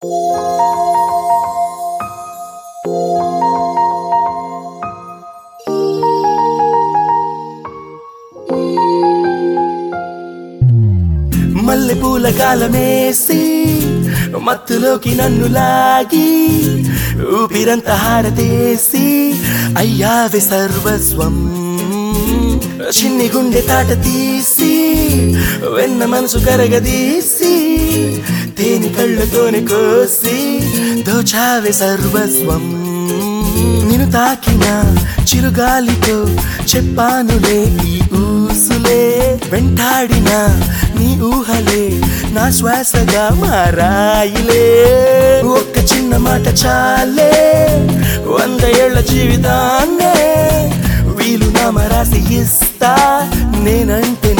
మల్లె పూల కాలమేసి మత్తులోకి నన్ను లాగి ఊపిరంత హారతేసి అయ్యావే సర్వస్వం చిన్ని గుండె తాట తీసి వెన్న మనసు కరగదీసి తేని కళ్ళతోనే కోసి దోచావే సర్వస్వం నిన్ను తాకిన చిరుగాలితో చెప్పానులే ఈ ఊసులే వెంటాడిన నీ ఊహలే నా శ్వాసగా మారాయిలే ఒక్క చిన్న మాట చాలే వంద ఏళ్ల జీవితాన్నే వీలు నామరాసి ఇస్తా నేనంటే